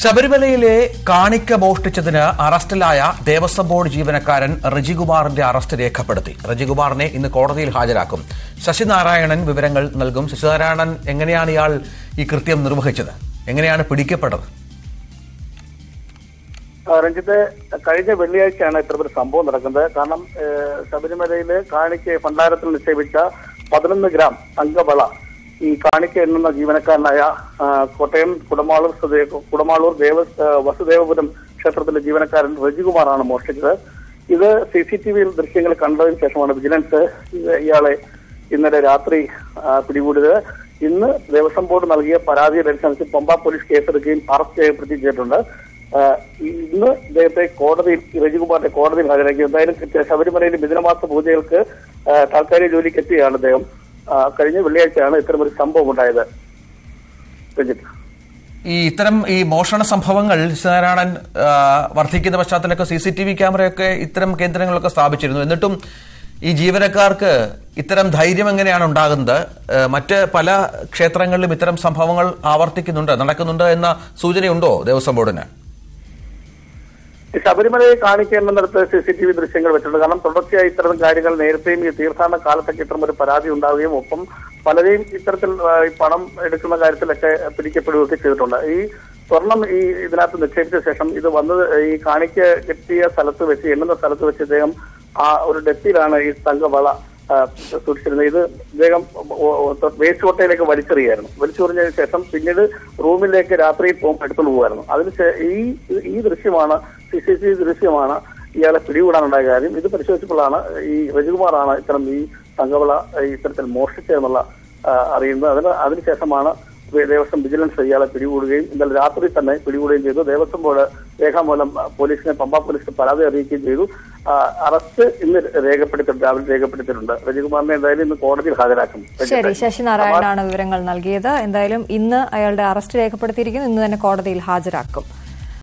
ശബരിമലയിലെ കാണിക്ക മോഷ്ടിച്ചതിന് അറസ്റ്റിലായ ദേവസ്വം ബോർഡ് ജീവനക്കാരൻ റജികുമാറിന്റെ അറസ്റ്റ് രേഖപ്പെടുത്തി റജികുമാറിനെ ഇന്ന് കോടതിയിൽ ഹാജരാക്കും ശശിനാരായണൻ വിവരങ്ങൾ നൽകും ശശിനാരായണൻ എങ്ങനെയാണ് ഇയാൾ ഈ കൃത്യം നിർവഹിച്ചത് എങ്ങനെയാണ് പിടിക്കപ്പെട്ടത് ആ, രഞ്ജിത്ത് കഴിഞ്ഞ വെള്ളിയാഴ്ചയാണ് ഇത്തരത്തിൽ സംഭവം നടക്കുന്നത് കാരണം ഏഹ്, ശബരിമലയില് കാണിക്ക് ഭണ്ഡാരത്തിൽ നിക്ഷേപിച്ച പതിനൊന്ന് ഗ്രാം തങ്കവള ഈ കാണിക്ക എണ്ണുന്ന ജീവനക്കാരനായ ആ, കോട്ടയം കുടമാളൂർ സ്വദേ- കുടമാളൂർ ദേവ ആ, വസുദേവപുരം ക്ഷേത്രത്തിലെ ജീവനക്കാരൻ രജികുമാറാണ് മോഷ്ടിച്ചത് ഇത് സി സി ടി വിയിൽ ദൃശ്യങ്ങൾ കണ്ടതിന് ശേഷമാണ് വിജിലൻസ് ഇത് ഇയാളെ ഇന്നലെ രാത്രി ആ, പിടികൂടിയത് ഇന്ന് ദേവസ്വം ബോർഡ് നൽകിയ പരാതിയുടെ അടിസ്ഥാനത്തിൽ പമ്പ പോലീസ് കേസെടുക്കുകയും അറസ്റ്റ് ചെയ്യപ്പെടുകയും ചെയ്തിട്ടുണ്ട് ആ, ഇന്ന് ഇദ്ദേഹത്തെ കോടതിയിൽ ഈ രജികുമാറിന്റെ കോടതിയിൽ ഹാജരാക്കി എന്തായാലും ശബരിമലയിൽ മിഥുനമാസ പൂജകൾക്ക് ആ, താൽക്കാലിക ജോലിക്ക് എത്തിയാണ് അദ്ദേഹം ആ, കഴിഞ്ഞ വെള്ളിയാഴ്ചയാണ് ഇത്തരമൊരു സംഭവം ഉണ്ടായത് രഞ്ജിത്ത് ഈ ഇത്തരം ഈ മോഷണ സംഭവങ്ങൾ ശശിനാരായണൻ ആ, വർദ്ധിക്കുന്ന പശ്ചാത്തലമൊക്കെ സി സി ടി വി ക്യാമറയൊക്കെ ഇത്തരം കേന്ദ്രങ്ങളൊക്കെ സ്ഥാപിച്ചിരുന്നു എന്നിട്ടും ഈ ജീവനക്കാർക്ക് ഇത്തരം ധൈര്യം എങ്ങനെയാണ് ഉണ്ടാകുന്നത് ആ, മറ്റ് പല ക്ഷേത്രങ്ങളിലും ഇത്തരം സംഭവങ്ങൾ ആവർത്തിക്കുന്നുണ്ട് നടക്കുന്നുണ്ട് എന്ന സൂചനയുണ്ടോ ദേവസ്വം ബോർഡിന് ഈ ശബരിമലയെ കാണിക്കേണ്ടുന്നിടത്ത് സി സി ടി വി ദൃശ്യങ്ങൾ വെച്ചിട്ടുണ്ട് കാരണം തുടർച്ചയായി ഇത്തരം കാര്യങ്ങൾ നേരത്തെയും ഈ തീർത്ഥാടന കാലത്തൊക്കെ ഇത്തരം ഒരു പരാതി ഉണ്ടാവുകയും ഒപ്പം പലരെയും ഇത്തരത്തിൽ ആ, ഈ പണം എടുക്കുന്ന കാര്യത്തിലൊക്കെ പിടിക്കപ്പെടുകയൊക്കെ ചെയ്തിട്ടുണ്ട് ഈ സ്വർണം ഈ ഇതിനകത്ത് നിക്ഷേപിച്ച ശേഷം ഇത് വന്നത് ഈ കാണിക്ക് കിട്ടിയ സ്ഥലത്ത് വെച്ച് എണ്ണുന്ന സ്ഥലത്ത് വെച്ച് ഇദ്ദേഹം ആ ഒരു ഡെത്തിയിലാണ് ഈ തങ്കവള ആ, സൂക്ഷിച്ചിരുന്നത് ഇത് ഇദ്ദേഹം വേസ്റ്റ് കോട്ടയിലേക്ക് വലിച്ചെറിയായിരുന്നു വലിച്ചെറിഞ്ഞതിന് ശേഷം പിന്നീട് റൂമിലേക്ക് രാത്രി പോകുമ്പോൾ എടുത്തുകൊണ്ട് പോകുമായിരുന്നു അതിന് ശേ- ഈ ഈ ദൃശ്യമാണ് സി സി ടി വി ദൃശ്യമാണ് ഇയാളെ പിടികൂടാനുണ്ടായ കാര്യം ഇത് പരിശോധിച്ചപ്പോഴാണ് ഈ രജികുമാറാണ് ഇത്തരം ഈ തങ്കവള ഈ ഇത്തരത്തിൽ മോഷ്ടിച്ചതെന്നുള്ള ആ, അറിയുന്നത് അതിന് അതിനുശേഷമാണ് ദേവസ്വം വിജിലൻസ് ഇയാളെ പിടികൂടുകയും ഇന്നലെ രാത്രി തന്നെ പിടികൂടുകയും ചെയ്തു ദേവസ്വം ബോർഡ് രേഖാമൂലം പോലീസിനെ പമ്പ പോലീസിന് പരാതി അറിയിക്കുകയും ചെയ്തു ആ, അറസ്റ്റ് ഇന്ന് രേഖപ്പെടുത്തിയിട്ടുണ്ട് രാവിലെ രേഖപ്പെടുത്തിയിട്ടുണ്ട് രജികുമാറിനെ എന്തായാലും ഇന്ന് കോടതിയിൽ ഹാജരാക്കും ശരി ശശിനാരായണനാണ് വിവരങ്ങൾ നൽകിയത് എന്തായാലും ഇന്ന് അയാളുടെ അറസ്റ്റ് രേഖപ്പെടുത്തിയിരിക്കുന്നു ഇന്ന് തന്നെ കോടതിയിൽ ഹാജരാക്കും